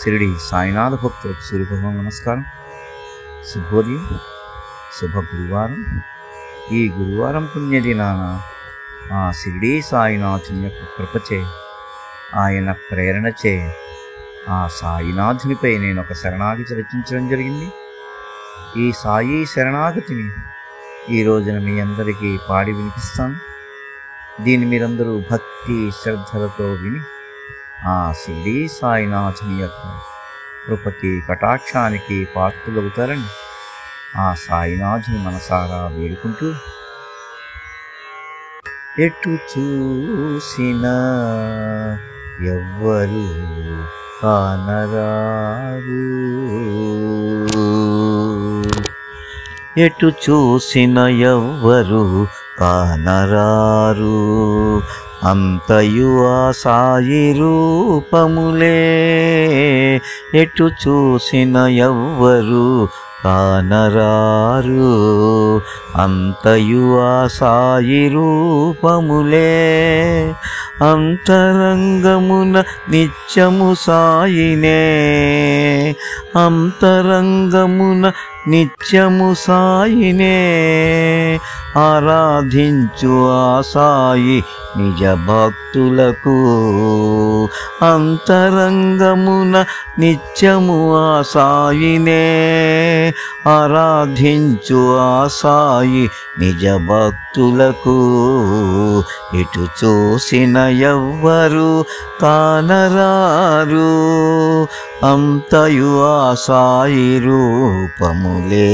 షిరిడి సాయినాథ భక్తులకు సూర్యభగవాన్ నమస్కారం శుభోదయం శుభ గురువారం ఈ గురువారం పుణ్యదినాన ఆ షిరిడి సాయినాథుని యొక్క కృపచే ఆయన ప్రేరణచే ఆ సాయినాథునిపై నేను ఒక శరణాగతి రచించడం జరిగింది ఈ సాయి శరణాగతిని ఈ రోజున మీ అందరికీ పాడి వినిపిస్తాను దీన్ని మీరందరూ భక్తి శ్రద్ధలతో విని ఆ షిరిడి సాయినాథుని యొక్క కృపకి కటాక్షానికి పాత్రులవుతారని ఆ సాయినాథుని మనసారా వేడుకుంటూ ఎటు చూసిన ఎవ్వరు కానరారు ఎటు చూసిన ఎవ్వరు కానరారు అంతయు ఆ సాయి రూపములే ఎటు చూసిన ఎవ్వరు కానరారు అంతయు ఆ సాయి రూపములే అంతరంగమున నిత్యము సాయినే అంతరంగమున నిత్యము సాయినే ఆరాధించు ఆ సాయి నిజ భక్తులకు అంతరంగమున నిత్యము ఆ సాయినే ఆరాధించు ఆ సాయి నిజ భక్తులకు ఇటు చూసిన ఎవ్వరు కానరారు అంతయు ఆ సాయి రూపములే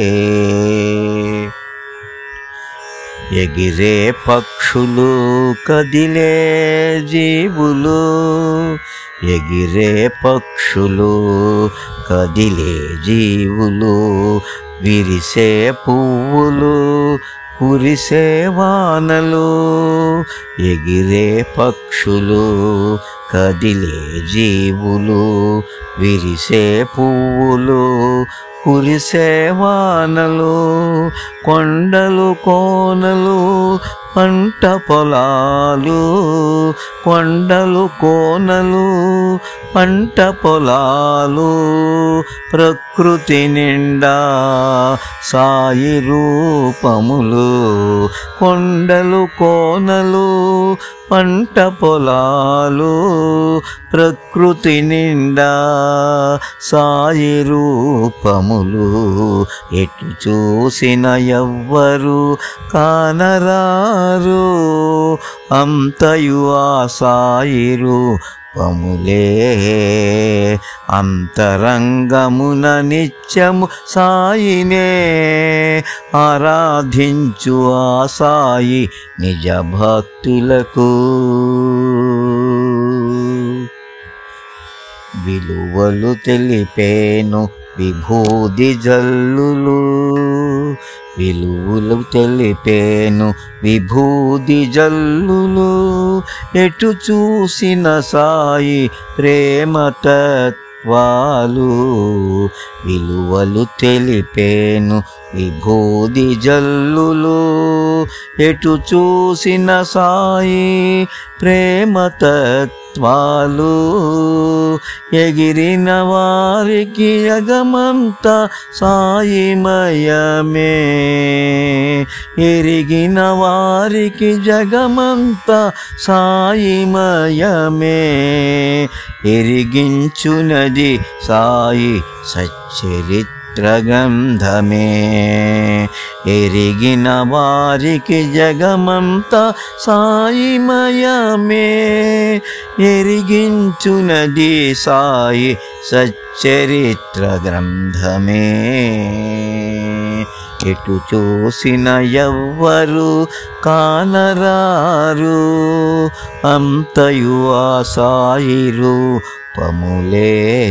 ఎగిరే పక్షులు కదిలే జీవులు ఎగిరే పక్షులు కదిలే జీవులు విరిసే పువ్వులు కురిసే వానలు ఎగిరే పక్షులు కదిలే జీవులు విరిసే పువ్వులు కురిసే వానలు కొండలు కోనలు పంట పొలాలు కొండలు కోనలు పంట పొలాలు ప్రకృతి నిండా సాయి రూపములు కొండలు కోనలు పంట పొలాలు ప్రకృతి నిండా సాయి రూపములు ఎటు చూసిన ఎవ్వరు కానరారు అంతయు ఆ సాయి రూపములే అంతరంగమున నిత్యము సాయినే ఆరాధించు ఆ సాయి నిజ భక్తులకు విలువలు తెలిపేను విభూది జల్లులు విలువలు తెలిపేను విభూది జల్లులు ఎటు చూసిన సాయి ప్రేమ తత్వాలు విలువలు తెలిపేను విభూది జల్లులు ఎటు చూసిన సాయి ప్రేమ తత్వాలు ఎగిరిన వారికి యగమంత సాయిమయమే ఎరిగిన వారికి జగమంత సాయిమయమే ఎరిగించునది సాయి సచ్చరిత్ర గ్రంథమే ఎరిగిన వారికి జగమంత సాయిమయమే ఎరిగించునది సాయి సచ్చరిత్ర గ్రంథమే ఎటు చూసిన ఎవ్వరు కానరారు అంతయు ఆ సాయి రూపములే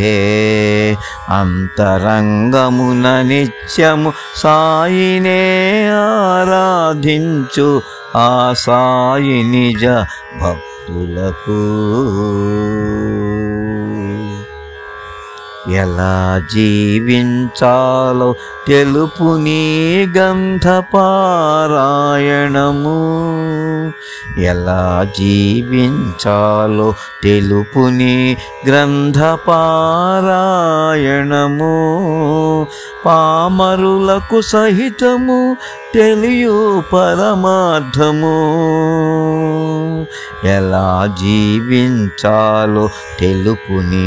అంతరంగమున నిత్యము సాయినే ఆరాధించు ఆ సాయి నిజ భక్తులకు ఎలా జీవించాలో తెలుపు నీ గంధపారాయణము ఎలా జీవించాలో తెలుపు నీ గ్రంథపారాయణము పామరులకు సహితము తెలియు పరమార్థము ఎలా జీవించాలో తెలుపుని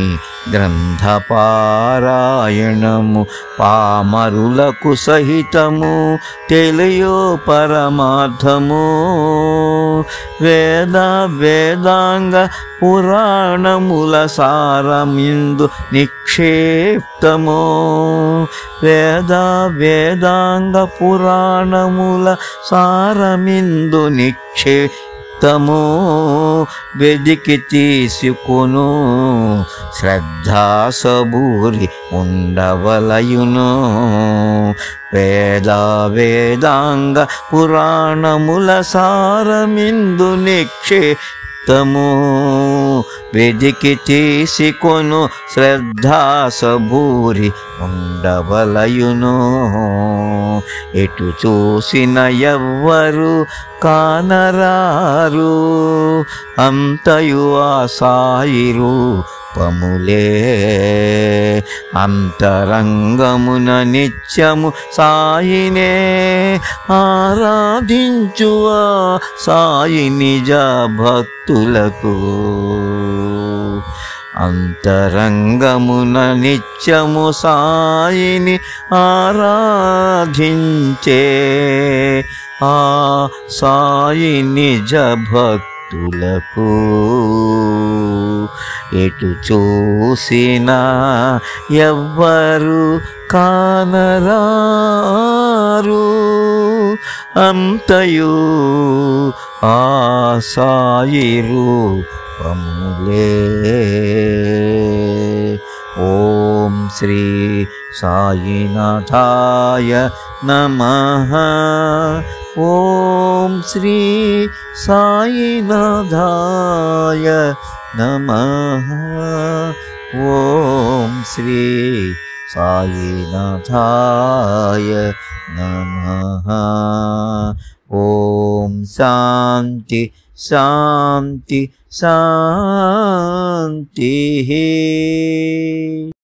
గ్రంథపారాయణము పామరులకు సహితము తెలియో పరమార్థము వేద వేదాంగ పురాణముల సారమిందు నిక్షేప్తము వేద వేదాంగ పురాణముల సారమిందు నిక్షే తము వెదికి తీసుకొను శ్రద్ధాసబూరి ఉండవలయును వేద వేదాంగ పురాణముల సారమిందు నిక్షేప్తము వెదికి తీసుకొను శ్రద్ధాసబూరి ఉండవలయును ఎటు చూసిన ఎవ్వరు కానరారు అంతయు ఆ సాయిరు పములే అంతరంగమున నిత్యము సాయినే ఆరాధించువా సాయి నిజ భక్తులకు అంతరంగమున నిత్యము సాయిని ఆరాధించే ఆ సాయి నిజ భక్తులకు ఎటు చూసినా ఎవ్వరు కానరారు అంతయు ఆ సాయి రూపములే ఓం శ్రీ సాయినాథాయ నమ ఓం శ్రీ సాయినాథాయ నమ ఓం శ్రీ సాయినాథాయ నమ ఓం శాంతి శాంతి శాంతి